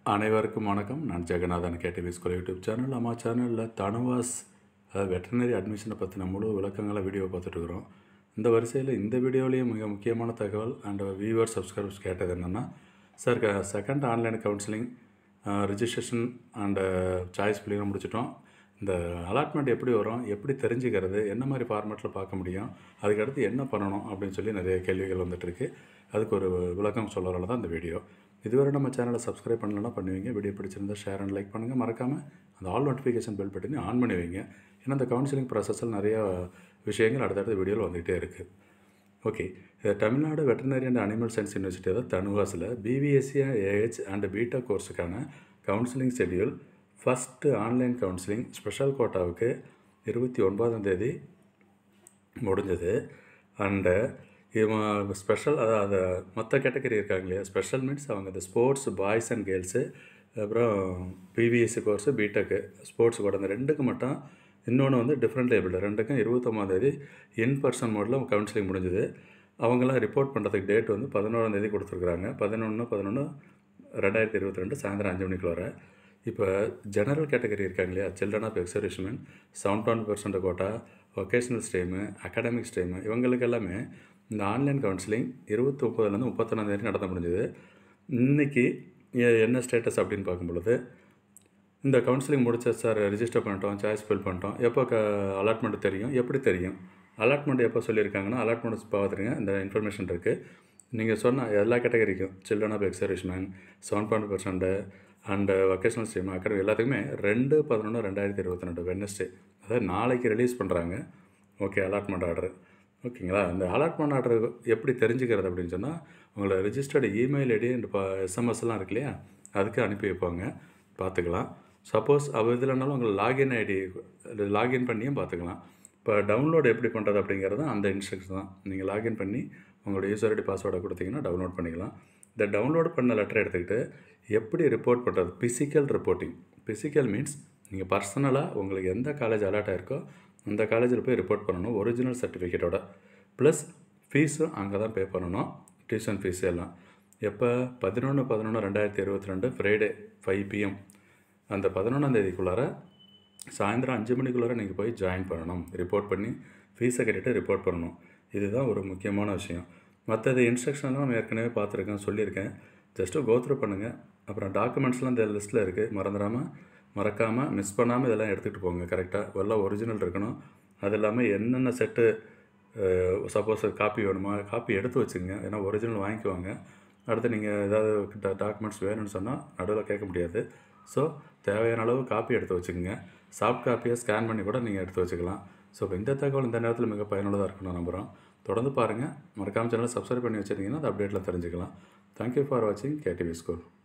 அனைவருக்கும் வணக்கம் நான் Jagannathan KTV school YouTube channel நம்ம சேனலில் தனுவாஸ் வெட்டனரி அட்மிஷனை பற்றின முழு விளக்கங்களை வீடியோ பார்த்துட்ருக்குறோம் இந்த வரிசையில் இந்த வீடியோலேயும் மிக முக்கியமான தகவல் அண்ட் வியூவர் சப்ஸ்கிரைபர்ஸ் கேட்டது என்னென்னா sir second online counselling registration and choice ஃபில்லிங்கும் முடிச்சிட்டோம் இந்த அலாட்மெண்ட் எப்படி வரும் எப்படி தெரிஞ்சுக்கிறது என்ன மாதிரி ஃபார்மேட்டில் பார்க்க முடியும் அதுக்கடுத்து என்ன பண்ணணும் அப்படின்னு சொல்லி நிறைய கேள்விகள் வந்துட்டுருக்கு அதுக்கு ஒரு விளக்கம் சொல்கிறதால தான் இந்த வீடியோ இதுவரை நம்ம சேனலை சப்ஸ்கிரைப் பண்ணலன்னா பண்ணுவீங்க வீடியோ பிடிச்சிருந்தா ஷேர் அண்ட் லைக் பண்ணுங்கள் மறக்காமல் அந்த ஆல் நோட்டிஃபிகேஷன் பெல் பட்டனி ஆன் பண்ணி வைங்க ஏன்னா இந்த கவுன்சிலிங் ப்ராசஸில் நிறைய விஷயங்கள் அடுத்தடுத்த வீடியோவில் வந்துகிட்டே இருக்குது ஓகே இது Tamil Nadu veterinary and animal science university அதாவது தனுவாஸில் BVSc AH and beta கோர்ஸுக்கான counselling schedule first online counselling special கோட்டாவுக்கு இருபத்தி ஒன்பதாம் தேதி முடிஞ்சது அண்டு இவன் ஸ்பெஷல் அதாவது மற்ற கேட்டகரி இருக்காங்க இல்லையா ஸ்பெஷல் மீன்ஸ் அவங்க இந்த ஸ்போர்ட்ஸ் பாய்ஸ் அண்ட் கேர்ள்ஸு அப்புறம் பிவிஎஸ்சி கோர்ஸு பிடெக்கு ஸ்போர்ட்ஸ் கூட அந்த ரெண்டுக்கு மட்டும் இன்னொன்று வந்து டிஃப்ரெண்ட் லேபிள் ரெண்டுக்கும் இருபத்தொம்பதாந்தேதி இன் பர்சன் மோடில் கவுன்சிலிங் முடிஞ்சுது அவங்களாம் ரிப்போர்ட் பண்ணுறதுக்கு டேட் வந்து பதினோராந்தேதி கொடுத்துருக்குறாங்க பதினொன்று பதினொன்று ரெண்டாயிரத்தி இருபத்தி ரெண்டு சாயந்தரம் அஞ்சு மணிக்கு வர இப்போ ஜெனரல் கேட்டகரி இருக்காங்க இல்லையா children of ex-servicemen seventy one percent quota vocational stream academic stream இவங்களுக்கு எல்லாமே இந்த ஆன்லைன் கவுன்சிலிங் இருபத்தி முப்பதுலேருந்து முப்பத்தொன்னாந்தேதி நடத்த முடிஞ்சது இன்றைக்கி என்ன ஸ்டேட்டஸ் அப்படின்னு பார்க்கும் பொழுது இந்த கவுன்சிலிங் முடிச்ச சார் ரிஜிஸ்டர் பண்ணிட்டோம் சாய்ஸ் ஃபில் பண்ணிட்டோம் எப்போ க அலாட்மெண்ட் தெரியும் எப்படி தெரியும் அலாட்மெண்ட் எப்போ சொல்லியிருக்காங்கன்னா அலாட்மெண்ட் பார்த்துருங்க இந்த இன்ஃபர்மேஷன் இருக்குது நீங்கள் சொன்ன எல்லா கேட்டகரிக்கும் children of ex-servicemen seven point percent and vocational stream academy எல்லாத்துக்குமே ரெண்டு பதினொன்று ரெண்டாயிரத்தி இருபத்தி ரெண்டு வெட்னஸ்டே அதாவது நாளைக்கு ரிலீஸ் பண்ணுறாங்க ஓகே அலாட்மெண்ட் ஆர்டர் ஓகேங்களா இந்த அலாட்மெண்ட் ஆர்டர் எப்படி தெரிஞ்சுக்கிறது அப்படின்னு சொன்னால் உங்களோட ரிஜிஸ்டர்டு இமெயில் ஐடி அண்ட் இப்போ எஸ்எம்எஸ்லாம் இருக்கு இல்லையா அதுக்கு அனுப்பி வைப்பாங்க பார்த்துக்கலாம் சப்போஸ் அவ இதுலனாலும் உங்களை லாகின் ஐடி லாகின் பண்ணியும் பார்த்துக்கலாம் இப்போ டவுன்லோட் எப்படி பண்ணுறது அப்படிங்கிறது அந்த இன்ஸ்ட்ரக்ஷன் தான் நீங்கள் லாகின் பண்ணி உங்களோட யூசர் ஐடி பாஸ்வேர்டை கொடுத்தீங்கன்னா டவுன்லோட் பண்ணிக்கலாம் இந்த டவுன்லோட் பண்ண லெட்டர் எடுத்துக்கிட்டு எப்படி ரிப்போர்ட் பண்ணுறது ஃபிசிக்கல் ரிப்போர்ட்டிங் ஃபிசிக்கல் மீன்ஸ் நீங்கள் பர்சனலாக உங்களுக்கு எந்த காலேஜ் அலாட் ஆயிருக்கோ அந்த காலேஜில் போய் ரிப்போர்ட் பண்ணணும் ஒரிஜினல் சர்டிஃபிகேட்டோட ப்ளஸ் ஃபீஸும் அங்கே தான் பே பண்ணணும் டியூஷன் ஃபீஸ் எல்லாம் எப்போ பதினொன்று பதினொன்று ரெண்டாயிரத்தி இருபத்தி ரெண்டு ஃப்ரைடே ஃபைவ் பிஎம் அந்த பதினொன்றாந்தேதிக்குள்ளார சாயந்தரம் அஞ்சு மணிக்குள்ளார நீங்கள் போய் ஜாயின் பண்ணணும் ரிப்போர்ட் பண்ணி ஃபீஸை கட்டிட்டு ரிப்போர்ட் பண்ணணும் இதுதான் ஒரு முக்கியமான விஷயம் மற்றது இன்ஸ்ட்ரக்ஷன்லாம் நம்ம ஏற்கனவே பார்த்துருக்கேன் சொல்லியிருக்கேன் ஜஸ்ட்டு கோத்ரூ பண்ணுங்கள் அப்புறம் டாக்குமெண்ட்ஸ்லாம் இந்த லிஸ்ட்டில் இருக்குது மறந்துடாமல் மறக்காமல் மிஸ் பண்ணாமல் இதெல்லாம் எடுத்துகிட்டு போங்க கரெக்டாக எல்லாம் ஒரிஜினல் இருக்கணும் அது இல்லாமல் என்னென்ன செட்டு சப்போஸ் காப்பி வேணுமா காப்பி எடுத்து வச்சுங்க ஏன்னா ஒரிஜினல் வாங்கிக்குவாங்க அடுத்து நீங்கள் ஏதாவது டாக்குமெண்ட்ஸ் வேணும்னு சொன்னால் நடுவில் கேட்க முடியாது ஸோ தேவையான அளவு காப்பி எடுத்து வச்சுக்கோங்க சாஃப்ட் காப்பியை ஸ்கேன் பண்ணி கூட நீங்கள் எடுத்து வச்சுக்கலாம் ஸோ இப்போ இந்த தகவல் இந்த நேரத்தில் மிக பயனுள்ளதாக இருக்கும் நான் நம்புகிறோம் தொடர்ந்து பாருங்கள் மறக்காமல் சேனலை சப்ஸ்கிரைப் பண்ணி வச்சுருந்தீங்கன்னா அது அப்டேட்லாம் தெரிஞ்சுக்கலாம் தேங்க்யூ ஃபார் வாட்சிங் கேடிவி ஸ்கூல்